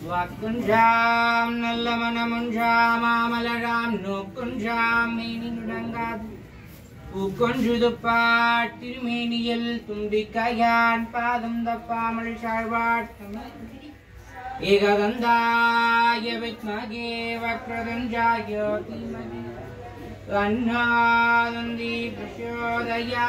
வாக்குஞ்சாம் நல்ல மனமுஞ்சாம் மாமலராம் நோக்குஞ்சாம் மேனி நுடங்காது பூக்கொன்றுது பாட்டிருமேனியில் தும்பிக்கையான் பாதம் தப்பாமல் சாழ்வாட் ஏகதந்தாய வித்மகே வக்ரதுஞ்சாய தீமகி தன்னானந்தி பிரச்சோதயா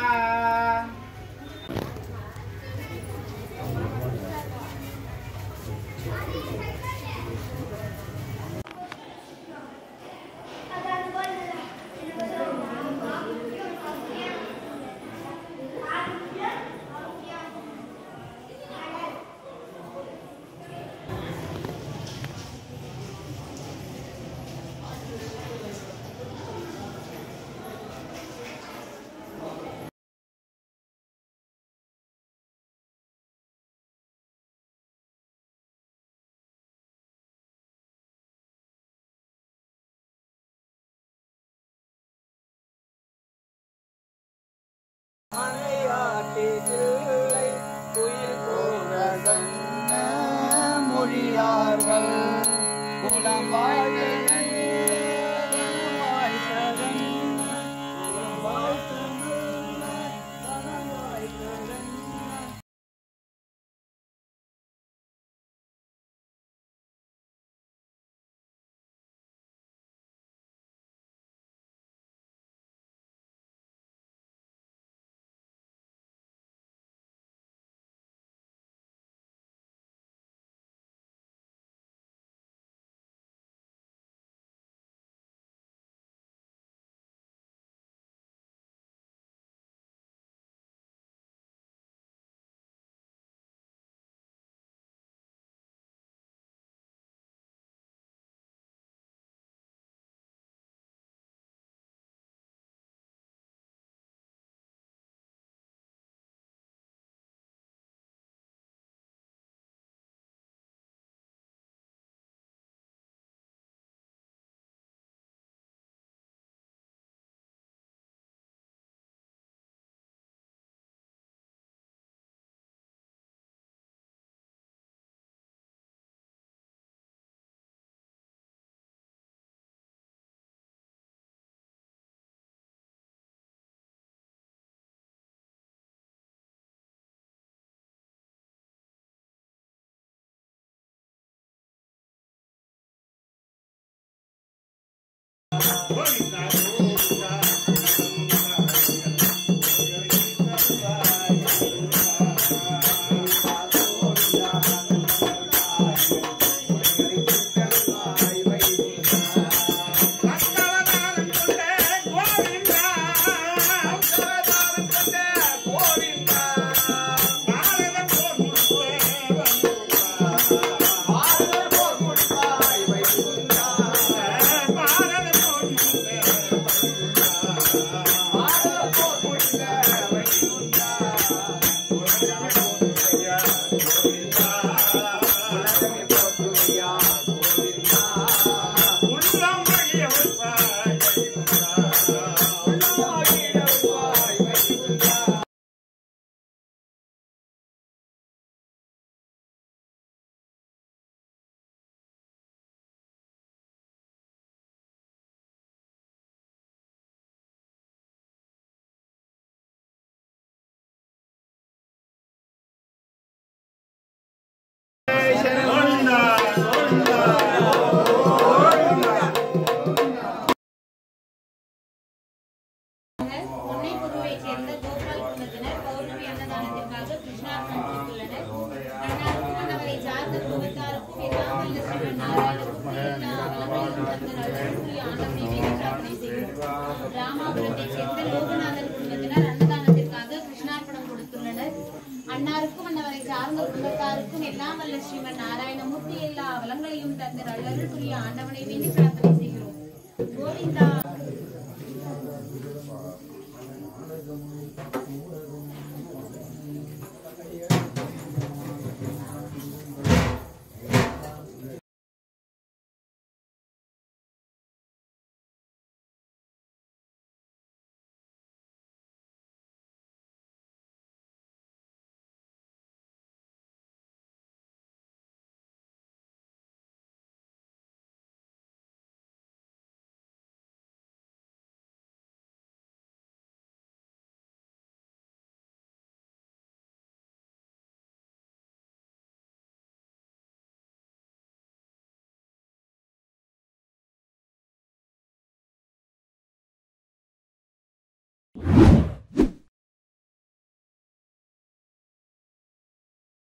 மொழியார்கள் குலம் பொன்னை புதுவைச் சேர்ந்த கோபால் குடும்பத்தினர் பௌர்ணமி அன்னதானத்திற்காக கிருஷ்ணார்பணம் கொடுத்துள்ளனர் அன்னாருக்கும் மன்னவரை சார்ந்த குடும்பத்தாருக்கும் எல்லாம் வல்ல ஸ்ரீமன் நாராயணனுக்கும் எல்லா வளங்களையும் தந்து நலனுக்குரிய ஆண்டவனை வேண்டி பிரார்த்தனை செய்கிறோம். ராமாபுரத்தைச் சேர்ந்த லோகநாதன் குடும்பத்தினர் அன்னதானத்திற்காக கிருஷ்ணார்ப்பணம் கொடுத்துள்ளனர் அன்னாருக்கும் மன்னவரை சார்ந்த குடும்பத்தாருக்கும் எல்லாம் வல்ல ஸ்ரீமன் நாராயணமூர்த்தி எல்லா வளங்களையும் தந்து நலனுக்குரிய ஆண்டவனை வேண்டி பிரார்த்தனை செய்கிறோம் கோவிந்தா